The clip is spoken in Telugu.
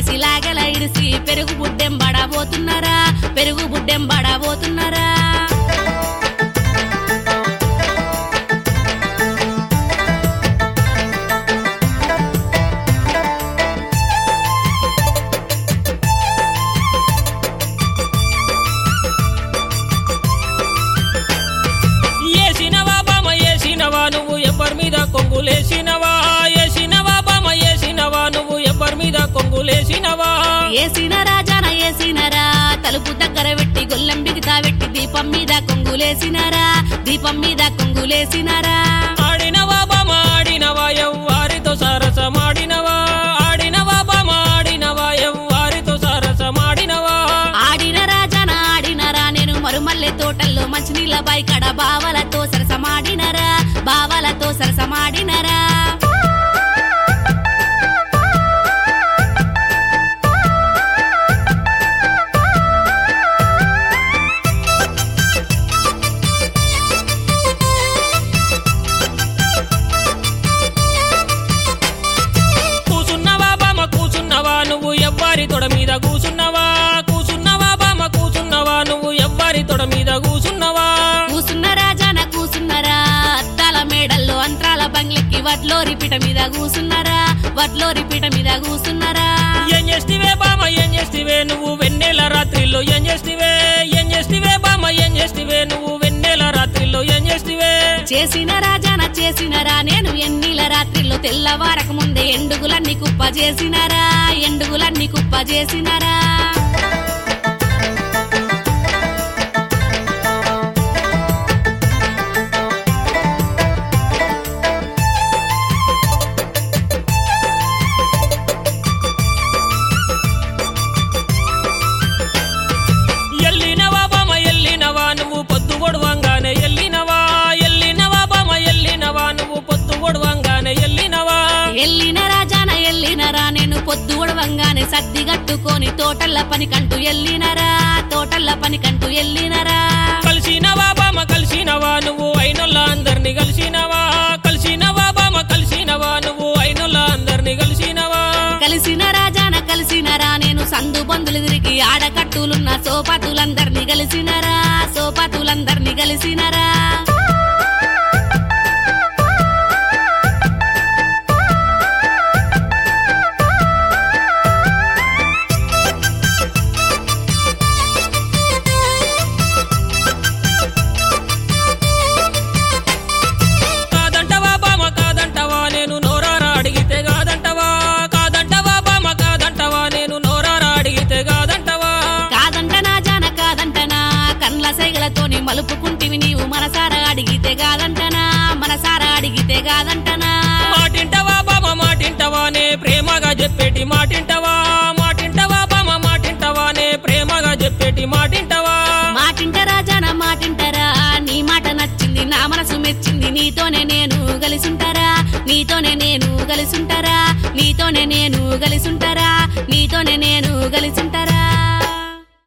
తీసి లాగల ఇడిసి పెరుగు బుడ్డెం బడబోతున్నారా పెరుగు బుడ్డెం బడబోతున్నారా ఏసినవా బామ ఏసినవా నువ్వు ఎవరి మీద కొంగులేసినవా ఏసినవా బామ ఏసినవా నువ్వు ఎవరి మీద కొంగులేసినవా ఏసిన రాజాన ఏసినరా తలుపు దగ్గర పెట్టి గొల్లెం బిగితా పెట్టి దీపం మీద కొంగులేసినారా దీపం మీద కొంగులేసినారా ఆడినవా బామ ఆడినవా ఎవ్వారితో సరసమాడినవా ఆడినవా బామ ఆడినవా ఎవ్వారితో సరసమాడినవా ఆడిన రాజాన ఆడినరా నేను మరుమల్లె తోటల్లో మంచినీళ్ళ బాయికడ బావలతో సరసమాడినరా బావలతో సరసమాడినరా కూసున్నవా బామ కూసున్నవా నువ్వు ఎవ్వారి తొడ మీద కూసున్నవా కూసున్నవా బామ కూసున్నవా నువ్వు ఎవ్వారి తొడ మీద కూసున్నవా కూసున్న రాజాన కూసున్నరా అద్దాల మేడల్లో అంతరాల బంగ్లెక్కి వడ్లోరి పీట మీద కూసున్నరా వడ్లోరి పీట మీద కూసున్నరా ఏం చేస్తివే బామ ఏం చేస్తివే నువ్వు వెన్నెల రాత్రిలో ఏం చేస్తివే ఏం చేస్తివే బామ ఏం చేస్తివే నువ్వు వెన్నెల రాత్రిలో ఏం చేస్తివే చేసిన రాజాన చేసినరా నేను ఎన్నిల రాత్రిలో తెల్లవారక ముందే ఎండుగులన్నీ కుప్ప చేసినరా ఎండుగులన్నీ కుప్ప చేసినరా ఎల్లినవా బామ ఎల్లినవా నువ్వు పొద్దు పొడవంగానే ఎల్లినవా ఎల్లినవా బామ ఎల్లినవా నువ్వు పొద్దు పొడవంగానే ఎల్లినవా ఎల్లిన రాజాన ఎల్లినరా నేను పొద్దు ఉడవంగానే సర్ది గట్టుకొని తోటల్ల పని కంటూ ఎల్లినరా తోటల్ల పని కంటూ ఎల్లినరా కలిసినవా బామ కలిసినవా నువ్వు అయినోళ్ళ అందరిని కలిసినవా కలిసినవా బామ కలిసినవా నువ్వు అయినోళ్ళ అందరిని కలిసినవా కలిసిన రాజాన కలిసినరా నేను సందు బందులు తిరిగి ఆడకట్టులున్న సోపాతులందరినీ కలిసినరా సోపాతులందరినీ కలిసినరా కాదంటవా బామ కాదంటవా నేను నోరారా అడిగితే కాదంటవా కాదంటవా బామ కాదంటవా నేను నోరారా అడిగితే కాదంటవా కాదంటనా జాన కాదంటనా కండ్ల సైగలతోని మలుపుకుంటివి నీవు మనసారా అడిగితే కాదంటనా మనసారా అడిగితే కాదంటనా మాటింటవా బామ మాటింటవా నే ప్రేమగా చెప్పేటి మాటింటవా మాటింటవా బామ మాటింటవా నే ప్రేమగా చెప్పేటి మాటింటవా మాటింట రాజాన మాటింటరా నీ మాట నచ్చింది నా మనసు మెచ్చింది నీతోనే నేను కలిసుంటారా నీతోనే నేను కలిసుంటారా నీతోనే నేను కలిసుంటారా నీతోనే నేను కలిసుంటారా